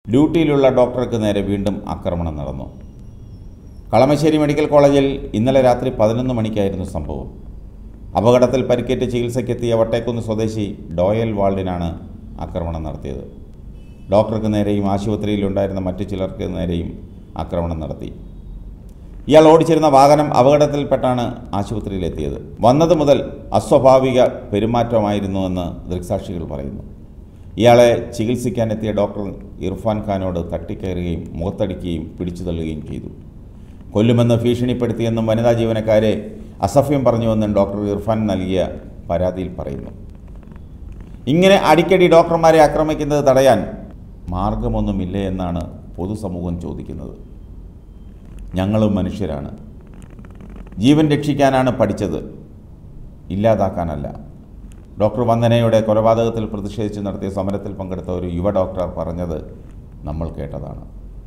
ഡ്യൂട്ടിയിലുള്ള ഡോക്ടർക്ക് നേരെ വീണ്ടും ആക്രമണം നടന്നു കളമശ്ശേരി മെഡിക്കൽ കോളേജിൽ ഇന്നലെ രാത്രി പതിനൊന്ന് മണിക്കായിരുന്നു സംഭവം അപകടത്തിൽ പരിക്കേറ്റ് ചികിത്സയ്ക്കെത്തിയ വട്ടേക്കുന്ന് സ്വദേശി ഡോയൽ വാൾഡിനാണ് ആക്രമണം നടത്തിയത് ഡോക്ടർക്ക് നേരെയും ആശുപത്രിയിലുണ്ടായിരുന്ന മറ്റു ചിലർക്ക് നേരെയും ആക്രമണം നടത്തി ഇയാൾ ഓടിച്ചിരുന്ന വാഹനം അപകടത്തിൽപ്പെട്ടാണ് ആശുപത്രിയിലെത്തിയത് വന്നത് മുതൽ അസ്വാഭാവിക പെരുമാറ്റമായിരുന്നുവെന്ന് ദൃക്സാക്ഷികൾ പറയുന്നു ഇയാളെ ചികിത്സിക്കാനെത്തിയ ഡോക്ടർ ഇർഫാൻ ഖാനോട് തട്ടിക്കയറുകയും മുഖത്തടിക്കുകയും പിടിച്ചു തള്ളുകയും ചെയ്തു കൊല്ലുമെന്ന് ഭീഷണിപ്പെടുത്തിയെന്നും വനിതാ ജീവനക്കാരെ അസഭ്യം പറഞ്ഞുവെന്നും ഡോക്ടർ ഇർഫാൻ നൽകിയ പരാതിയിൽ പറയുന്നു ഇങ്ങനെ അടിക്കടി ഡോക്ടർമാരെ ആക്രമിക്കുന്നത് തടയാൻ മാർഗമൊന്നുമില്ലേ എന്നാണ് പൊതുസമൂഹം ചോദിക്കുന്നത് ഞങ്ങളും മനുഷ്യരാണ് ജീവൻ രക്ഷിക്കാനാണ് പഠിച്ചത് ഇല്ലാതാക്കാനല്ല ഡോക്ടർ വന്ദനയുടെ കൊലപാതകത്തിൽ പ്രതിഷേധിച്ച് നടത്തിയ സമരത്തിൽ പങ്കെടുത്ത ഒരു യുവ ഡോക്ടർ പറഞ്ഞത് നമ്മൾ കേട്ടതാണ്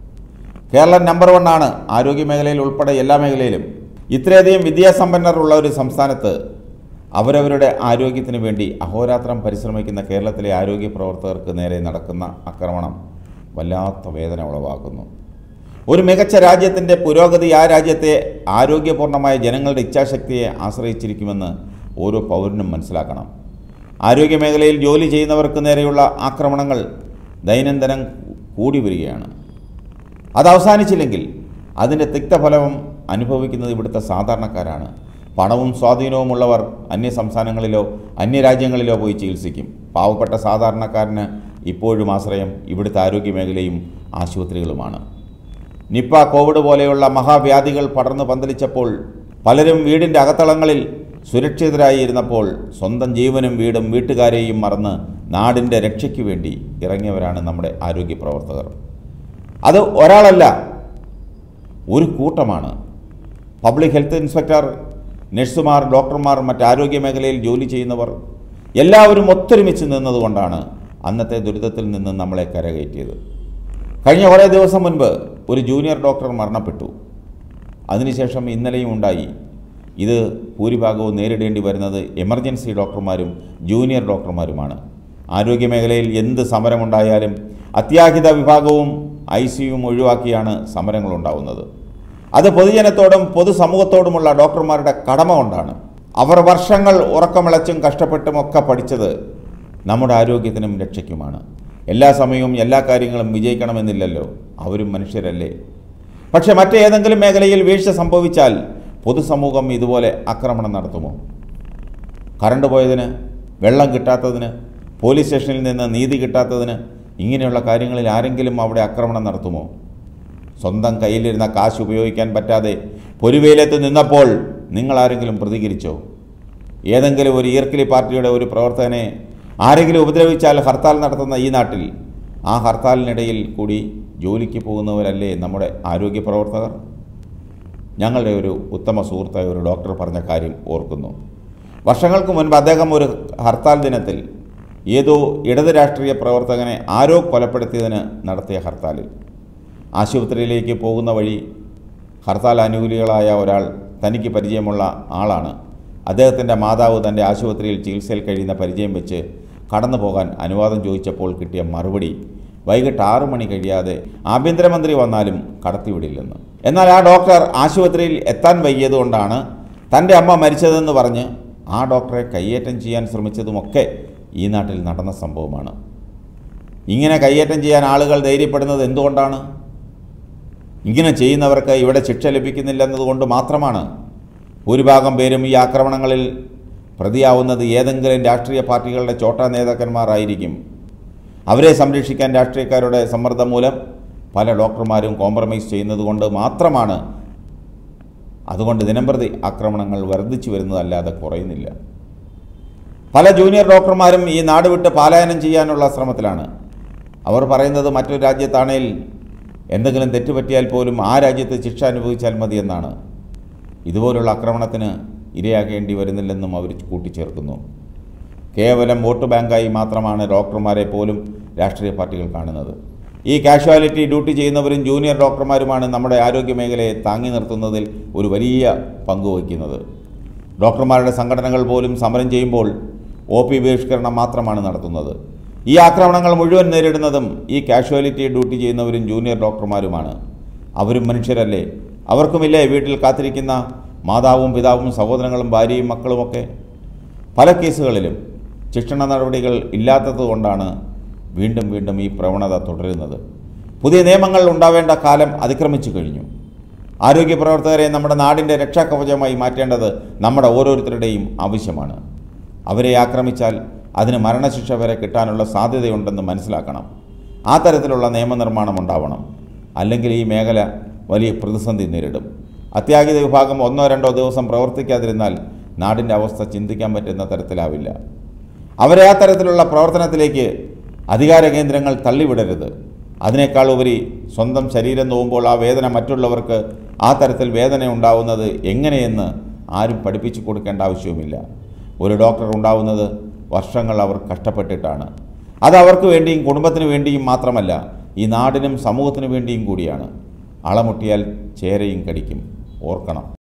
കേരളം നമ്പർ വണ്ണാണ് ആരോഗ്യമേഖലയിൽ ഉൾപ്പെടെ എല്ലാ മേഖലയിലും ഇത്രയധികം വിദ്യാസമ്പന്നർ ഉള്ള ഒരു സംസ്ഥാനത്ത് അവരവരുടെ ആരോഗ്യത്തിന് വേണ്ടി അഹോരാത്രം പരിശ്രമിക്കുന്ന കേരളത്തിലെ ആരോഗ്യ പ്രവർത്തകർക്ക് നേരെ നടക്കുന്ന ആക്രമണം വല്ലാത്ത വേദന ഉളവാക്കുന്നു ഒരു മികച്ച രാജ്യത്തിൻ്റെ പുരോഗതി ആ രാജ്യത്തെ ആരോഗ്യപൂർണ്ണമായ ജനങ്ങളുടെ ഇച്ഛാശക്തിയെ ആശ്രയിച്ചിരിക്കുമെന്ന് ഓരോ പൗരനും മനസ്സിലാക്കണം ആരോഗ്യമേഖലയിൽ ജോലി ചെയ്യുന്നവർക്ക് നേരെയുള്ള ആക്രമണങ്ങൾ ദൈനംദിനം കൂടി വരികയാണ് അത് അവസാനിച്ചില്ലെങ്കിൽ അതിൻ്റെ തിക്തഫലം അനുഭവിക്കുന്നത് ഇവിടുത്തെ സാധാരണക്കാരാണ് പണവും സ്വാധീനവുമുള്ളവർ അന്യ സംസ്ഥാനങ്ങളിലോ അന്യരാജ്യങ്ങളിലോ പോയി ചികിത്സിക്കും പാവപ്പെട്ട സാധാരണക്കാരന് ഇപ്പോഴും ആശ്രയം ഇവിടുത്തെ ആരോഗ്യമേഖലയും ആശുപത്രികളുമാണ് നിപ്പ കോവിഡ് പോലെയുള്ള മഹാവ്യാധികൾ പടർന്നു പന്തലിച്ചപ്പോൾ പലരും വീടിൻ്റെ അകത്തളങ്ങളിൽ സുരക്ഷിതരായി ഇരുന്നപ്പോൾ സ്വന്തം ജീവനും വീടും വീട്ടുകാരെയും മറന്ന് നാടിൻ്റെ രക്ഷയ്ക്ക് വേണ്ടി ഇറങ്ങിയവരാണ് നമ്മുടെ ആരോഗ്യ പ്രവർത്തകർ അത് ഒരാളല്ല ഒരു കൂട്ടമാണ് പബ്ലിക് ഹെൽത്ത് ഇൻസ്പെക്ടർ നഴ്സുമാർ ഡോക്ടർമാർ മറ്റ് ആരോഗ്യ മേഖലയിൽ ജോലി ചെയ്യുന്നവർ എല്ലാവരും ഒത്തൊരുമിച്ച് നിന്നതുകൊണ്ടാണ് അന്നത്തെ ദുരിതത്തിൽ നിന്ന് നമ്മളെ കരകയറ്റിയത് കഴിഞ്ഞ കുറേ ദിവസം മുൻപ് ഒരു ജൂനിയർ ഡോക്ടർ മരണപ്പെട്ടു അതിനുശേഷം ഇന്നലെയും ഉണ്ടായി ഇത് ഭൂരിഭാഗവും നേരിടേണ്ടി വരുന്നത് എമർജൻസി ഡോക്ടർമാരും ജൂനിയർ ഡോക്ടർമാരുമാണ് ആരോഗ്യമേഖലയിൽ എന്ത് സമരമുണ്ടായാലും അത്യാഹിത വിഭാഗവും ഐ സിയും ഒഴിവാക്കിയാണ് സമരങ്ങളുണ്ടാവുന്നത് അത് പൊതുജനത്തോടും പൊതുസമൂഹത്തോടുമുള്ള ഡോക്ടർമാരുടെ കടമ കൊണ്ടാണ് അവർ വർഷങ്ങൾ ഉറക്കമിളച്ചും കഷ്ടപ്പെട്ടും ഒക്കെ പഠിച്ചത് നമ്മുടെ ആരോഗ്യത്തിനും രക്ഷയ്ക്കുമാണ് എല്ലാ സമയവും എല്ലാ കാര്യങ്ങളും വിജയിക്കണമെന്നില്ലല്ലോ അവരും മനുഷ്യരല്ലേ പക്ഷെ മറ്റേതെങ്കിലും മേഖലയിൽ വീഴ്ച സംഭവിച്ചാൽ പൊതുസമൂഹം ഇതുപോലെ ആക്രമണം നടത്തുമോ കറണ്ട് പോയതിന് വെള്ളം കിട്ടാത്തതിന് പോലീസ് സ്റ്റേഷനിൽ നിന്ന് നീതി കിട്ടാത്തതിന് ഇങ്ങനെയുള്ള കാര്യങ്ങളിൽ ആരെങ്കിലും അവിടെ ആക്രമണം നടത്തുമോ സ്വന്തം കയ്യിലിരുന്ന കാശ് ഉപയോഗിക്കാൻ പറ്റാതെ പൊരുവേലത്ത് നിന്നപ്പോൾ നിങ്ങൾ ആരെങ്കിലും പ്രതികരിച്ചോ ഏതെങ്കിലും ഒരു ഈർക്കിലി പാർട്ടിയുടെ ഒരു പ്രവർത്തകനെ ആരെങ്കിലും ഉപദ്രവിച്ചാൽ ഹർത്താൽ നടത്തുന്ന ഈ നാട്ടിൽ ആ ഹർത്താലിനിടയിൽ കൂടി ജോലിക്ക് പോകുന്നവരല്ലേ നമ്മുടെ ആരോഗ്യ പ്രവർത്തകർ ഞങ്ങളുടെ ഒരു ഉത്തമ സുഹൃത്തായ ഒരു ഡോക്ടർ പറഞ്ഞ കാര്യം ഓർക്കുന്നു വർഷങ്ങൾക്ക് മുൻപ് അദ്ദേഹം ഒരു ഹർത്താൽ ദിനത്തിൽ ഏതോ ഇടത് രാഷ്ട്രീയ പ്രവർത്തകനെ ആരോ കൊലപ്പെടുത്തിയതിന് നടത്തിയ ഹർത്താലിൽ ആശുപത്രിയിലേക്ക് പോകുന്ന വഴി ഹർത്താൽ അനുകൂലികളായ ഒരാൾ തനിക്ക് പരിചയമുള്ള ആളാണ് അദ്ദേഹത്തിൻ്റെ മാതാവ് തൻ്റെ ആശുപത്രിയിൽ ചികിത്സയിൽ കഴിയുന്ന പരിചയം വെച്ച് കടന്നു പോകാൻ അനുവാദം ചോദിച്ചപ്പോൾ കിട്ടിയ മറുപടി വൈകിട്ട് ആറു മണി കഴിയാതെ ആഭ്യന്തരമന്ത്രി വന്നാലും കടത്തിവിടില്ലെന്ന് എന്നാൽ ആ ഡോക്ടർ ആശുപത്രിയിൽ എത്താൻ വൈകിയതുകൊണ്ടാണ് തൻ്റെ അമ്മ മരിച്ചതെന്ന് പറഞ്ഞ് ആ ഡോക്ടറെ കയ്യേറ്റം ചെയ്യാൻ ശ്രമിച്ചതുമൊക്കെ ഈ നാട്ടിൽ നടന്ന സംഭവമാണ് ഇങ്ങനെ കയ്യേറ്റം ചെയ്യാൻ ആളുകൾ ധൈര്യപ്പെടുന്നത് എന്തുകൊണ്ടാണ് ഇങ്ങനെ ചെയ്യുന്നവർക്ക് ഇവിടെ ശിക്ഷ ലഭിക്കുന്നില്ലെന്നതുകൊണ്ട് മാത്രമാണ് ഭൂരിഭാഗം പേരും ഈ ആക്രമണങ്ങളിൽ പ്രതിയാവുന്നത് ഏതെങ്കിലും രാഷ്ട്രീയ പാർട്ടികളുടെ ചോട്ടാ നേതാക്കന്മാരായിരിക്കും അവരെ സംരക്ഷിക്കാൻ രാഷ്ട്രീയക്കാരുടെ സമ്മർദ്ദം മൂലം പല ഡോക്ടർമാരും കോംപ്രമൈസ് ചെയ്യുന്നത് കൊണ്ട് മാത്രമാണ് അതുകൊണ്ട് ദിനംപ്രതി ആക്രമണങ്ങൾ വർദ്ധിച്ചു വരുന്നതല്ലാതെ കുറയുന്നില്ല പല ജൂനിയർ ഡോക്ടർമാരും ഈ നാട് വിട്ട് പലായനം ചെയ്യാനുള്ള ശ്രമത്തിലാണ് അവർ പറയുന്നത് മറ്റൊരു രാജ്യത്താണേൽ എന്തെങ്കിലും തെറ്റുപറ്റിയാൽ പോലും ആ രാജ്യത്ത് ശിക്ഷ അനുഭവിച്ചാൽ മതിയെന്നാണ് ഇതുപോലുള്ള ആക്രമണത്തിന് ഇരയാകേണ്ടി വരുന്നില്ലെന്നും അവർ കൂട്ടിച്ചേർക്കുന്നു കേവലം വോട്ട് ബാങ്കായി മാത്രമാണ് ഡോക്ടർമാരെ പോലും രാഷ്ട്രീയ പാർട്ടികൾ കാണുന്നത് ഈ കാഷ്വാലിറ്റി ഡ്യൂട്ടി ചെയ്യുന്നവരും ജൂനിയർ ഡോക്ടർമാരുമാണ് നമ്മുടെ ആരോഗ്യ മേഖലയെ താങ്ങി നിർത്തുന്നതിൽ ഒരു വലിയ പങ്ക് വഹിക്കുന്നത് ഡോക്ടർമാരുടെ സംഘടനകൾ പോലും സമരം ചെയ്യുമ്പോൾ ഒ പി ബഹിഷ്കരണം മാത്രമാണ് നടത്തുന്നത് ഈ ആക്രമണങ്ങൾ മുഴുവൻ നേരിടുന്നതും ഈ കാഷ്വാലിറ്റി ഡ്യൂട്ടി ചെയ്യുന്നവരും ജൂനിയർ ഡോക്ടർമാരുമാണ് അവരും മനുഷ്യരല്ലേ അവർക്കുമില്ലേ വീട്ടിൽ കാത്തിരിക്കുന്ന മാതാവും പിതാവും സഹോദരങ്ങളും ഭാര്യയും മക്കളുമൊക്കെ പല കേസുകളിലും ശിക്ഷണ നടപടികൾ ഇല്ലാത്തതുകൊണ്ടാണ് വീണ്ടും വീണ്ടും ഈ പ്രവണത തുടരുന്നത് പുതിയ നിയമങ്ങൾ ഉണ്ടാവേണ്ട കാലം അതിക്രമിച്ചു കഴിഞ്ഞു ആരോഗ്യ പ്രവർത്തകരെ നമ്മുടെ നാടിൻ്റെ രക്ഷാകവചമായി മാറ്റേണ്ടത് നമ്മുടെ ഓരോരുത്തരുടെയും ആവശ്യമാണ് അവരെ ആക്രമിച്ചാൽ അതിന് മരണശിക്ഷ വരെ കിട്ടാനുള്ള സാധ്യതയുണ്ടെന്ന് മനസ്സിലാക്കണം ആ തരത്തിലുള്ള നിയമനിർമ്മാണം ഉണ്ടാവണം അല്ലെങ്കിൽ ഈ മേഖല വലിയ പ്രതിസന്ധി നേരിടും അത്യാഹിത വിഭാഗം ഒന്നോ രണ്ടോ ദിവസം പ്രവർത്തിക്കാതിരുന്നാൽ നാടിൻ്റെ അവസ്ഥ ചിന്തിക്കാൻ പറ്റുന്ന തരത്തിലാവില്ല അവരെ ആ തരത്തിലുള്ള പ്രവർത്തനത്തിലേക്ക് അധികാര കേന്ദ്രങ്ങൾ തള്ളിവിടരുത് അതിനേക്കാൾ ഉപരി സ്വന്തം ശരീരം നോവുമ്പോൾ ആ വേദന മറ്റുള്ളവർക്ക് ആ തരത്തിൽ വേദന ഉണ്ടാവുന്നത് എങ്ങനെയെന്ന് ആരും പഠിപ്പിച്ചു കൊടുക്കേണ്ട ആവശ്യവുമില്ല ഒരു ഡോക്ടർ ഉണ്ടാവുന്നത് വർഷങ്ങൾ അവർ കഷ്ടപ്പെട്ടിട്ടാണ് അത് അവർക്ക് വേണ്ടിയും കുടുംബത്തിന് വേണ്ടിയും മാത്രമല്ല ഈ നാടിനും സമൂഹത്തിനു വേണ്ടിയും കൂടിയാണ് അളമുട്ടിയാൽ ചേരയും കടിക്കും ഓർക്കണം